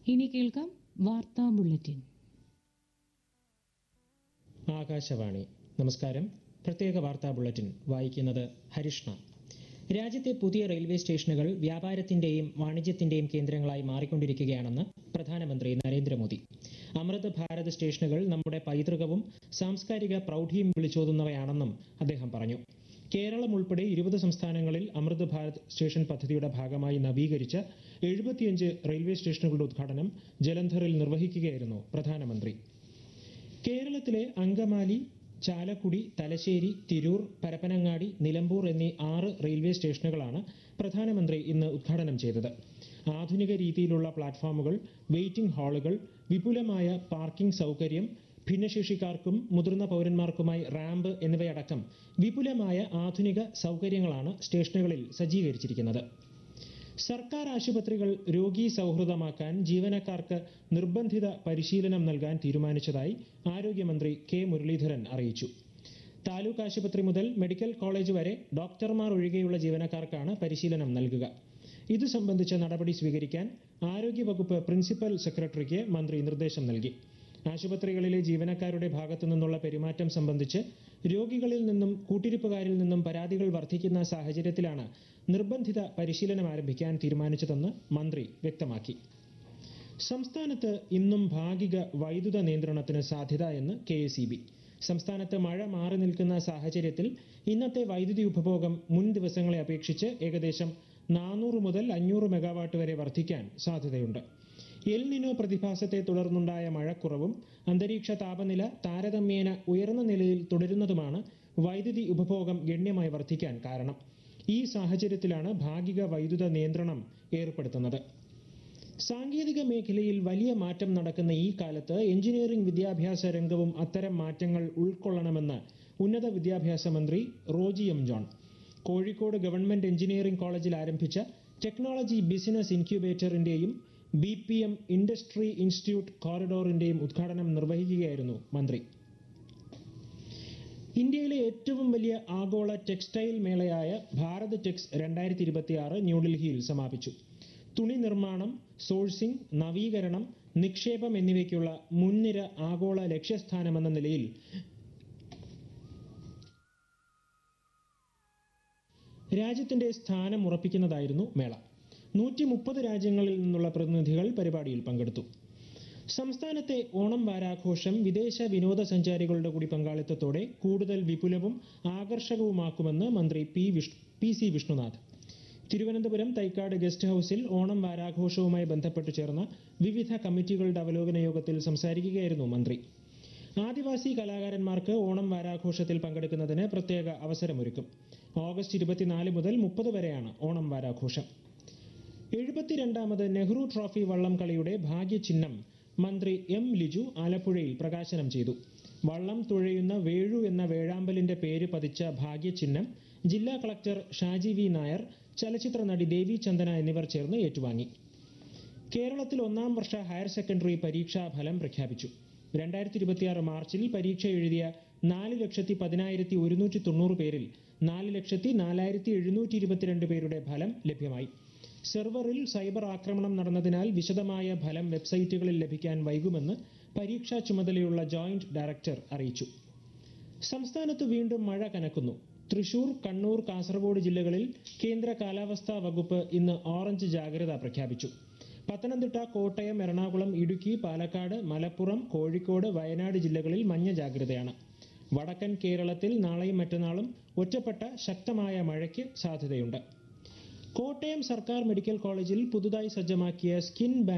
ഇനി കേൾക്കാം വാർത്താ ബുള്ളറ്റിൻ ആകാശവാണി നമസ്കാരം പ്രത്യേക വാർത്താ ബുള്ളറ്റിൻ വായിക്കുന്നത് ഹരിഷ്ണ രാജ്യത്തെ പുതിയ റെയിൽവേ സ്റ്റേഷനുകൾ വ്യാപാരത്തിന്റെയും വാണിജ്യത്തിന്റെയും കേന്ദ്രങ്ങളായി മാറിക്കൊണ്ടിരിക്കുകയാണെന്ന് പ്രധാനമന്ത്രി നരേന്ദ്രമോദി അമൃത് ഭാരത് സ്റ്റേഷനുകൾ നമ്മുടെ പൈതൃകവും സാംസ്കാരിക പ്രൗഢിയും വിളിച്ചോതുന്നവയാണെന്നും അദ്ദേഹം പറഞ്ഞു കേരളം ഉൾപ്പെടെ ഇരുപത് സംസ്ഥാനങ്ങളിൽ അമൃത് ഭാരത് സ്റ്റേഷൻ പദ്ധതിയുടെ ഭാഗമായി നവീകരിച്ച എഴുപത്തിയഞ്ച് റെയിൽവേ സ്റ്റേഷനുകളുടെ ഉദ്ഘാടനം ജലന്ധറിൽ നിർവഹിക്കുകയായിരുന്നു പ്രധാനമന്ത്രി കേരളത്തിലെ അങ്കമാലി ചാലക്കുടി തലശ്ശേരി തിരൂർ പരപ്പനങ്ങാടി നിലമ്പൂർ എന്നീ ആറ് റെയിൽവേ സ്റ്റേഷനുകളാണ് പ്രധാനമന്ത്രി ഇന്ന് ഉദ്ഘാടനം ചെയ്തത് ആധുനിക രീതിയിലുള്ള പ്ലാറ്റ്ഫോമുകൾ വെയിറ്റിംഗ് ഹാളുകൾ വിപുലമായ പാർക്കിംഗ് സൗകര്യം ഭിന്നശേഷിക്കാർക്കും മുതിർന്ന പൗരന്മാർക്കുമായി റാമ്പ് എന്നിവയടക്കം വിപുലമായ ആധുനിക സൗകര്യങ്ങളാണ് സ്റ്റേഷനുകളിൽ സജ്ജീകരിച്ചിരിക്കുന്നത് സർക്കാർ ആശുപത്രികൾ രോഗി സൗഹൃദമാക്കാൻ ജീവനക്കാർക്ക് നിർബന്ധിത പരിശീലനം നൽകാൻ തീരുമാനിച്ചതായി ആരോഗ്യമന്ത്രി കെ മുരളീധരൻ അറിയിച്ചു താലൂക്ക് ആശുപത്രി മുതൽ മെഡിക്കൽ കോളേജ് വരെ ഡോക്ടർമാർ ഒഴികെയുള്ള ജീവനക്കാർക്കാണ് പരിശീലനം നൽകുക ഇതു സംബന്ധിച്ച നടപടി സ്വീകരിക്കാൻ ആരോഗ്യവകുപ്പ് പ്രിൻസിപ്പൽ സെക്രട്ടറിക്ക് മന്ത്രി നിർദ്ദേശം നൽകി ആശുപത്രികളിലെ ജീവനക്കാരുടെ ഭാഗത്തു നിന്നുള്ള പെരുമാറ്റം സംബന്ധിച്ച് രോഗികളിൽ നിന്നും കൂട്ടിരിപ്പുകാരിൽ നിന്നും പരാതികൾ വർദ്ധിക്കുന്ന സാഹചര്യത്തിലാണ് നിർബന്ധിത പരിശീലനം ആരംഭിക്കാൻ തീരുമാനിച്ചതെന്ന് മന്ത്രി വ്യക്തമാക്കി സംസ്ഥാനത്ത് ഇന്നും ഭാഗിക വൈദ്യുത നിയന്ത്രണത്തിന് സാധ്യത എന്ന് കെ സംസ്ഥാനത്ത് മഴ മാറി നിൽക്കുന്ന സാഹചര്യത്തിൽ ഇന്നത്തെ വൈദ്യുതി ഉപഭോഗം മുൻ ദിവസങ്ങളെ അപേക്ഷിച്ച് ഏകദേശം നാനൂറ് മുതൽ അഞ്ഞൂറ് മെഗാവാട്ട് വരെ വർദ്ധിക്കാൻ സാധ്യതയുണ്ട് എൽ നിനോ പ്രതിഭാസത്തെ തുടർന്നുണ്ടായ മഴക്കുറവും അന്തരീക്ഷ താപനില താരതമ്യേന ഉയർന്ന നിലയിൽ തുടരുന്നതുമാണ് വൈദ്യുതി ഉപഭോഗം ഗണ്യമായി വർദ്ധിക്കാൻ കാരണം ഈ സാഹചര്യത്തിലാണ് ഭാഗിക വൈദ്യുത നിയന്ത്രണം ഏർപ്പെടുത്തുന്നത് സാങ്കേതിക മേഖലയിൽ വലിയ മാറ്റം നടക്കുന്ന ഈ കാലത്ത് എഞ്ചിനീയറിംഗ് വിദ്യാഭ്യാസ രംഗവും അത്തരം മാറ്റങ്ങൾ ഉൾക്കൊള്ളണമെന്ന് ഉന്നത വിദ്യാഭ്യാസ മന്ത്രി Roji M John Kozhikode government engineering കോളേജിൽ ആരംഭിച്ച ടെക്നോളജി ബിസിനസ് ഇൻക്യുബേറ്ററിന്റെയും B P M industry institute കോറിഡോറിന്റെയും ഉദ്ഘാടനം നിർവഹിക്കുകയായിരുന്നു മന്ത്രി ഇന്ത്യയിലെ ഏറ്റവും വലിയ ആഗോള ടെക്സ്റ്റൈൽ മേളയായ ഭാരത് ടെക്സ് രണ്ടായിരത്തി ഇരുപത്തിയാറ് ന്യൂഡൽഹിയിൽ സമാപിച്ചു തുണി നിർമ്മാണം സോഴ്സിംഗ് നവീകരണം നിക്ഷേപം എന്നിവയ്ക്കുള്ള മുൻനിര ആഗോള ലക്ഷ്യസ്ഥാനമെന്ന നിലയിൽ രാജ്യത്തിന്റെ സ്ഥാനം ഉറപ്പിക്കുന്നതായിരുന്നു മേള നൂറ്റി മുപ്പത് രാജ്യങ്ങളിൽ നിന്നുള്ള പ്രതിനിധികൾ പരിപാടിയിൽ പങ്കെടുത്തു സംസ്ഥാനത്തെ ഓണം വാരാഘോഷം വിദേശ വിനോദസഞ്ചാരികളുടെ കൂടി പങ്കാളിത്തത്തോടെ കൂടുതൽ വിപുലവും ആകർഷകവുമാക്കുമെന്ന് മന്ത്രി പി വിഷ് P C Vishnunath Thiruvananthapuram Thycaud guest ഹൌസിൽ ഓണം വാരാഘോഷവുമായി ബന്ധപ്പെട്ട് ചേർന്ന വിവിധ കമ്മിറ്റികളുടെ അവലോകന യോഗത്തിൽ സംസാരിക്കുകയായിരുന്നു മന്ത്രി ആദിവാസി കലാകാരന്മാർക്ക് ഓണം വാരാഘോഷത്തിൽ പങ്കെടുക്കുന്നതിന് പ്രത്യേക അവസരമൊരുക്കും ഓഗസ്റ്റ് ഇരുപത്തിനാല് മുതൽ മുപ്പത് വരെയാണ് ഓണം വാരാഘോഷം എഴുപത്തിരണ്ടാമത് നെഹ്റു ട്രോഫി വള്ളം കളിയുടെ ഭാഗ്യചിഹ്നം മന്ത്രി എം ലിജു ആലപ്പുഴയിൽ പ്രകാശനം ചെയ്തു വള്ളം തുഴയുന്ന വേഴു എന്ന വേഴാമ്പലിന്റെ പേര് പതിച്ച ഭാഗ്യചിഹ്നം ജില്ലാ കളക്ടർ ഷാജി വി നായർ ചലച്ചിത്ര നടി ദേവി ചന്ദന എന്നിവർ ചേർന്ന് ഏറ്റുവാങ്ങി കേരളത്തിൽ ഒന്നാം വർഷ ഹയർ സെക്കൻഡറി പരീക്ഷാ ഫലം പ്രഖ്യാപിച്ചു രണ്ടായിരത്തി ഇരുപത്തിയാറ് മാർച്ചിൽ പരീക്ഷ എഴുതിയ നാല് ലക്ഷത്തി പതിനായിരത്തി ഒരുന്നൂറ്റി തൊണ്ണൂറ് പേരിൽ നാല് ലക്ഷത്തി നാലായിരത്തി എഴുന്നൂറ്റി ഇരുപത്തിരണ്ട് പേരുടെ ഫലം ലഭ്യമായി സെർവറിൽ സൈബർ ആക്രമണം നടന്നതിനാൽ വിശദമായ ഫലം വെബ്സൈറ്റുകളിൽ ലഭിക്കാൻ വൈകുമെന്ന് പരീക്ഷാ ചുമതലയുള്ള ജോയിന്റ് ഡയറക്ടർ അറിയിച്ചു സംസ്ഥാനത്ത് വീണ്ടും മഴ കനക്കുന്നു തൃശൂർ കണ്ണൂർ കാസർഗോഡ് ജില്ലകളിൽ കേന്ദ്ര കാലാവസ്ഥാ വകുപ്പ് ഇന്ന് ഓറഞ്ച് ജാഗ്രത പ്രഖ്യാപിച്ചു പത്തനംതിട്ട കോട്ടയം എറണാകുളം ഇടുക്കി പാലക്കാട് മലപ്പുറം കോഴിക്കോട് വയനാട് ജില്ലകളിൽ മഞ്ഞ ജാഗ്രതയാണ് വടക്കൻ കേരളത്തിൽ നാളെയും മറ്റന്നാളും ഒറ്റപ്പെട്ട ശക്തമായ മഴയ്ക്ക് സാധ്യതയുണ്ട് കോട്ടയം സർക്കാർ മെഡിക്കൽ കോളേജിൽ പുതുതായി സജ്ജമാക്കിയ സ്കിൻ